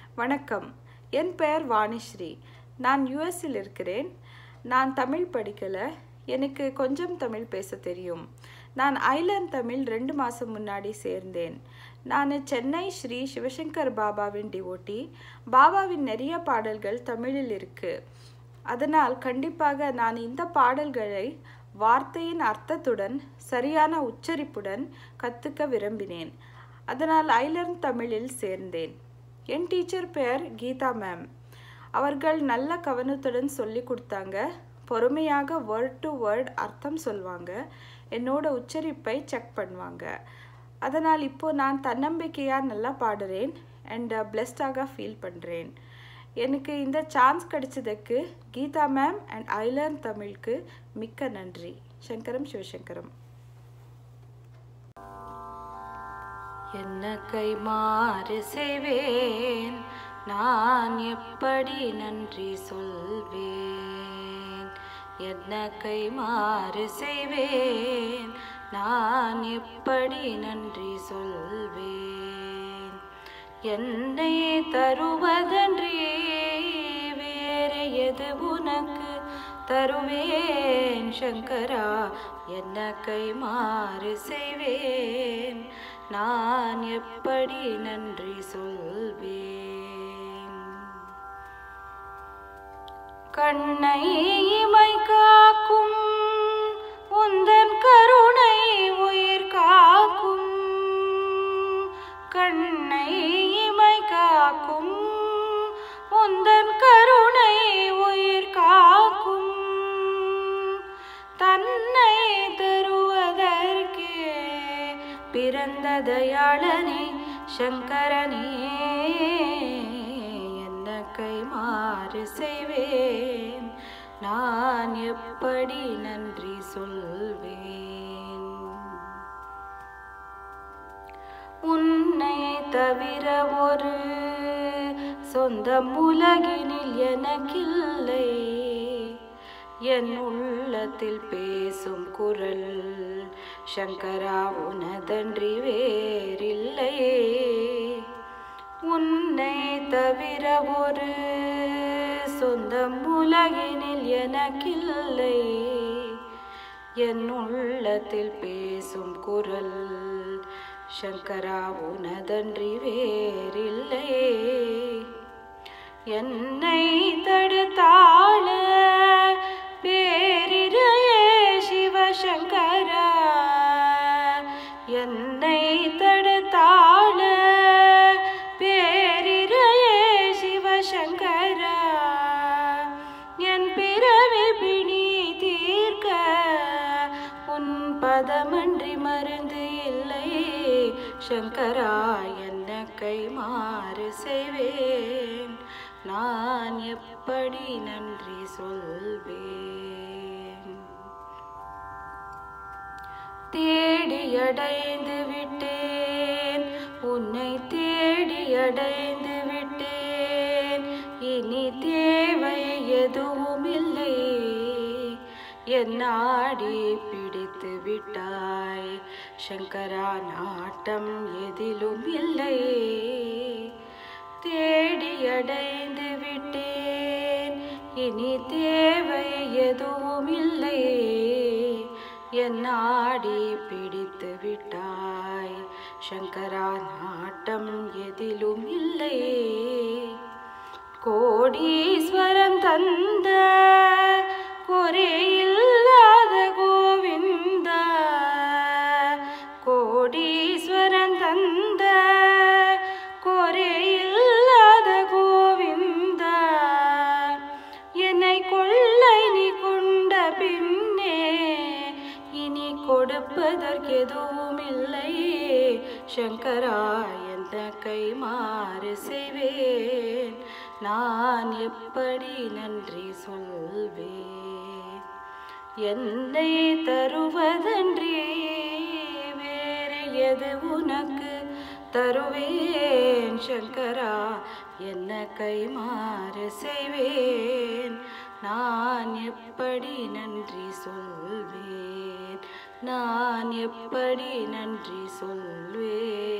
வணக்கம் என் பெயர் வாணிஸ்ரீ நான் யூஎஸ்ஸில் இருக்கிறேன் நான் தமிழ் படிக்கலை எனக்கு கொஞ்சம் தமிழ் பேச தெரியும் நான் ஐலண்ட் தமிழ் ரெண்டு மாதம் முன்னாடி சேர்ந்தேன் நான் சென்னை ஸ்ரீ சிவசங்கர் பாபாவின் டிவோட்டி பாபாவின் நிறைய பாடல்கள் தமிழில் இருக்கு அதனால் கண்டிப்பாக நான் இந்த பாடல்களை வார்த்தையின் அர்த்தத்துடன் சரியான உச்சரிப்புடன் கற்றுக்க விரும்பினேன் அதனால் ஐலர்ன் தமிழில் சேர்ந்தேன் என் டீச்சர் பெயர் கீதா மேம் அவர்கள் நல்ல கவனத்துடன் சொல்லி கொடுத்தாங்க பொறுமையாக வேர்ட் டு வேர்ட் அர்த்தம் சொல்லுவாங்க என்னோட உச்சரிப்பை செக் பண்ணுவாங்க அதனால் இப்போ நான் தன்னம்பிக்கையாக நல்லா பாடுறேன் அண்ட் பிளெஸ்டாக ஃபீல் பண்ணுறேன் எனக்கு இந்த சான்ஸ் கிடைச்சதுக்கு கீதா மேம் அண்ட் ஐலர்ன் தமிழுக்கு மிக்க நன்றி சங்கரம் சிவசங்கரம் என்ன கைமாறு செய்வேன் நான் எப்படி நன்றி சொல்வேன் என்ன கைமாறு செய்வேன் நான் எப்படி நன்றி சொல்வேன் என்னை தருவதன்றே வேறு எது உனக்கு தருவேன் சங்கரா என்ன கைமாறு செய்வேன் நான் எப்படி நன்றி சொல்வேன் கண்ணை இமை காக்கும் உந்தன் கருணை உயிர் காக்கும் கண்ணை இமை காக்கும் உந்தன் கருணை உயிர் காக்கும் தன்னை தருவதற்கே பிறந்த தயாளனே சங்கரனே என்ன கைமாறு செய்வேன் நான் எப்படி நன்றி சொல்வேன் உன்னை தவிர ஒரு சொந்தம் உலகினில் எனக்கில்லை என் உள்ளத்தில் பேசும் குரல் சங்கரா உனதன்றி வேறில்லை உன்னை தவிர ஒரு சொந்தம் உலகினில் எனக்கில்லை என் உள்ளத்தில் பேசும் குரல் சங்கரா உனதன்றி வேறில்லை என்னை தடுத்தாள பேரிரையே சிவசங்கரா என்னை தடுத்தாள பேரிரையே சிவசங்கரா என் பிறவி பிணி தீர்க்க உன் பதமன்றி மருந்து இல்லை சங்கரா என்ன கைமாறு செய்வேன் நான் எப்படி நன்றி சொல்வேன் தேடி அடைந்து விட்டேன் உன்னை தேடி அடைந்து விட்டேன் இனி தேவை எதுவும் இல்லை என் நாடி பிடித்து விட்டாய் சங்கரா நாட்டம் எதிலும் இல்லை தேடி அடைந்து விட்டேன் இனி தேவை எதுவும் இல்லை என் நாடி பிடித்து விட்டாய் சங்கரா நாட்டம் எதிலும் இல்லை கோடீஸ்வரன் தந்த குறையில்லாத கோவிந்த கோடீஸ்வரன் தந்த குறையில்லாத கோவிந்த என்னை கொள்ளை நீ கொண்ட பின்னே இனி கொடுப்பதற்கு எதுவும் இல்லை சங்கரா எந்த கைமாறு செய்வேன் நான் எப்படி நன்றி சொல்வேன் என்னை தருவதன்றி வேறு எது உனக்கு தருவேன் சங்கரா என்ன கைமாறு செய்வேன் நான் எப்படி நன்றி சொல்வேன் நான் எப்படி நன்றி சொல்வேன்